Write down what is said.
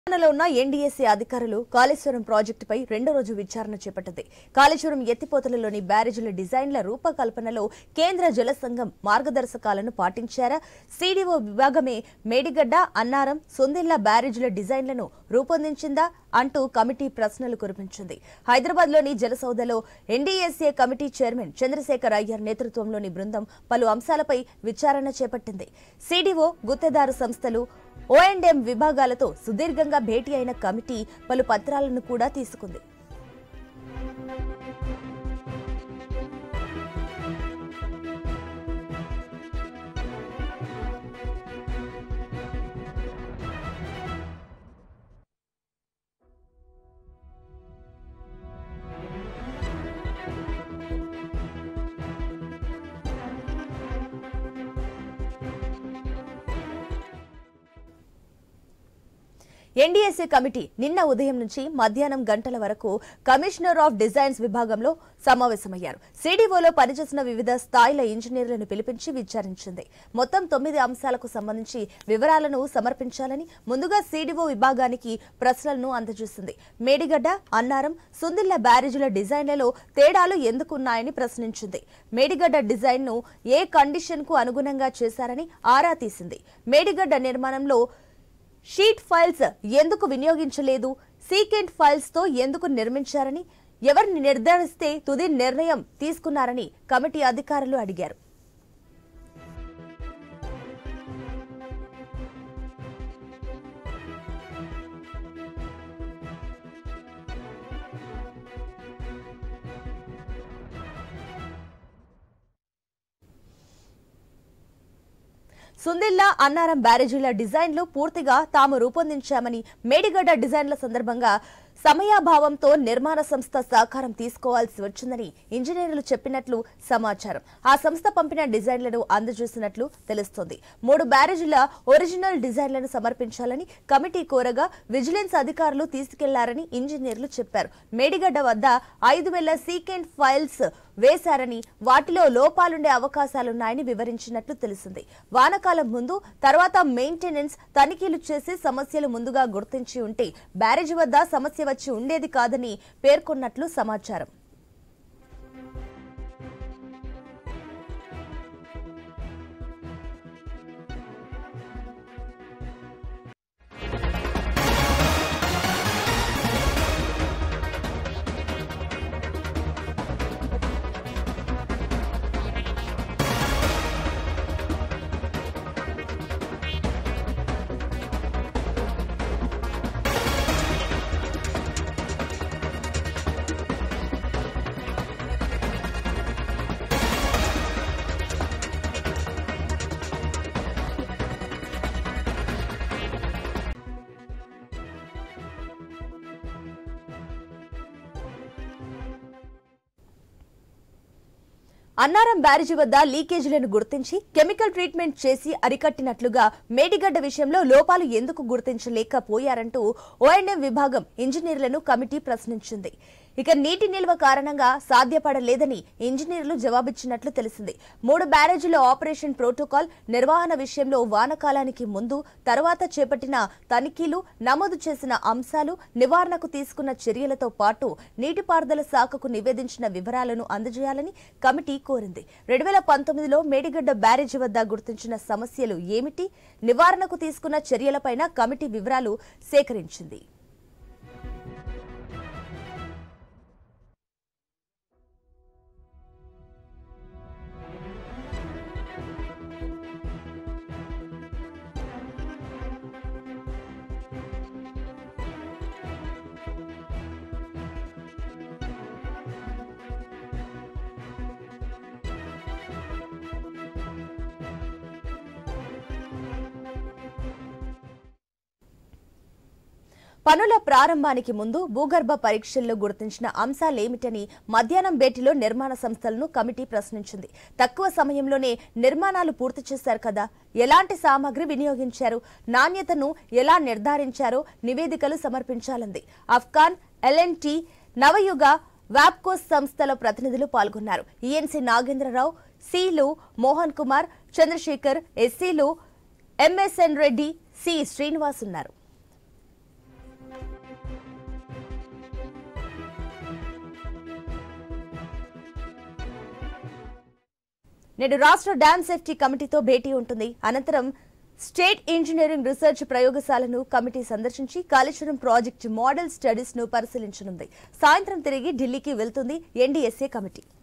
తెలంగాణలో ఉన్న ఎన్డీఎస్సీ అధికారులు కాళేశ్వరం ప్రాజెక్టుపై రెండో రోజు విచారణ చేపట్టింది కాళేశ్వరం ఎత్తిపోతలలోని బ్యారేజీల డిజైన్ల రూపకల్పనలో కేంద్ర జల సంఘం మార్గదర్శకాలను పాటించారా సీడీఓ విభాగమే మేడిగడ్డ అన్నారం సొందిల్లా బ్యారేజీల డిజైన్లను రూపొందించిందా అంటూ కమిటీ ప్రశ్నలు కురిపించింది హైదరాబాద్లోని జలసౌదలో NDSA committee chairman Chandrashekhar Iyer నేతృత్వంలోని బృందం పలు అంశాలపై విచారణ చేపట్టింది సీడీఓ గుత్తేదారు సంస్థలు ఓఎండ్ఎం విభాగాలతో సుదీర్ఘంగా భేటీ అయిన కమిటీ పలు పత్రాలను కూడా తీసుకుంది ఎన్డీఎస్ఏ కమిటీ నిన్న ఉదయం నుంచి మధ్యాహ్నం గంటల వరకు కమిషనర్ ఆఫ్ డిజైన్స్ విభాగంలో సమావేశమయ్యారు సీడీఓలో పనిచేసిన వివిధ స్థాయిల ఇంజనీర్లను పిలిపించి విచారించింది మొత్తం తొమ్మిది అంశాలకు సంబంధించి వివరాలను సమర్పించాలని ముందుగా సీడీఓ విభాగానికి ప్రశ్నలను అందజేసింది మేడిగడ్డ అన్నారం సుందిల్ల బ్యారేజీల డిజైన్లలో తేడాలు ఎందుకున్నాయని ప్రశ్నించింది మేడిగడ్డ డిజైన్ ను ఏ కండిషన్ కు అనుగుణంగా చేశారని ఆరా తీసింది మేడిగడ్డ నిర్మాణంలో షీట్ ఫైల్స్ ఎందుకు వినియోగించలేదు సీకెంట్ ఫైల్స్ తో ఎందుకు నిర్మించారని ఎవరిని నిర్ధారిస్తే తుది నిర్ణయం తీసుకున్నారని కమిటీ అధికారులు అడిగారు సుందిల్లా అన్నారం బ్యారేజీల డిజైన్లు పూర్తిగా తాము రూపొందించామని మేడిగడ్డ డిజైన్ల సందర్భంగా సమయాభావంతో నిర్మాణ సంస్థ సహకారం తీసుకోవాల్సి వచ్చిందని ఇంజనీర్లు చెప్పినట్లు సమాచారం ఆ సంస్థ పంపిన డిజైన్లను అందజేసినట్లు తెలుస్తోంది మూడు బ్యారేజీల ఒరిజినల్ డిజైన్లను సమర్పించాలని కమిటీ కోరగా విజిలెన్స్ అధికారులు తీసుకెళ్లారని ఇంజనీర్లు చెప్పారు మేడిగడ్డ వద్ద ఐదు వేల సీకెంట్ ఫైల్స్ వేశారని వాటిలో లోపాలుండే అవకాశాలున్నాయని వివరించినట్లు తెలిసింది వానకాలం ముందు తర్వాత మెయింటెనెన్స్ తనిఖీలు చేసి సమస్యలు ముందుగా గుర్తించి ఉంటే బ్యారేజ్ వద్ద సమస్య వచ్చి ఉండేది కాదని పేర్కొన్నట్లు సమాచారం అన్నారం బ్యారేజీ వద్ద లీకేజీలను గుర్తించి కెమికల్ ట్రీట్మెంట్ చేసి అరికట్టినట్లుగా మేడిగడ్డ విషయంలో లోపాలు ఎందుకు గుర్తించలేకపోయారంటూ ఓఎండ్ఎం విభాగం ఇంజనీర్లను కమిటీ ప్రశ్నించింది ఇక నీటి నిల్వ కారణంగా సాధ్యపడలేదని ఇంజనీర్లు జవాబిచ్చినట్లు తెలిసింది మూడు బ్యారేజీల ఆపరేషన్ ప్రోటోకాల్ నిర్వహణ విషయంలో వానకాలానికి ముందు తర్వాత చేపట్టిన తనిఖీలు నమోదు చేసిన అంశాలు నివారణకు తీసుకున్న చర్యలతో పాటు నీటిపారుదల శాఖకు నివేదించిన వివరాలను అందజేయాలని కమిటీ కోరింది రెండు వేల పంతొమ్మిదిలో మేడిగడ్డ బ్యారేజీ వద్ద గుర్తించిన సమస్యలు ఏమిటి నివారణకు తీసుకున్న చర్యలపైన కమిటీ వివరాలు సేకరించింది పనుల ప్రారంభానికి ముందు భూగర్భ పరీక్షల్లో గుర్తించిన అంశాలేమిటని మధ్యాహ్నం భేటీలో నిర్మాణ సంస్థలను కమిటీ ప్రశ్నించింది తక్కువ సమయంలోనే నిర్మాణాలు పూర్తి చేశారు కదా ఎలాంటి సామాగ్రి వినియోగించారు నాణ్యతను ఎలా నిర్ధారించారో నివేదికలు సమర్పించాలంది అఫ్ఘాన్ ఎల్ఎన్టీ నవయుగ వాప్కోస్ సంస్థల ప్రతినిధులు పాల్గొన్నారు ఈఎన్సీ నాగేంద్రరావు సిలు మోహన్ కుమార్ చంద్రశేఖర్ ఎస్సీలు ఎంఎస్ఎన్ రెడ్డి సి శ్రీనివాస్ ఉన్నారు నేడు రాష్ట్ర డ్యామ్ సేఫ్టీ కమిటీతో భేటీ ఉంటుంది అనంతరం స్టేట్ ఇంజనీరింగ్ రీసెర్చ్ ప్రయోగశాలను కమిటీ సందర్శించి కాళేశ్వరం ప్రాజెక్టు మోడల్ స్టడీస్ ను పరిశీలించనుంది సాయంత్రం తిరిగి ఢిల్లీకి వెళ్తుంది ఎన్డీఎస్ఏ కమిటీ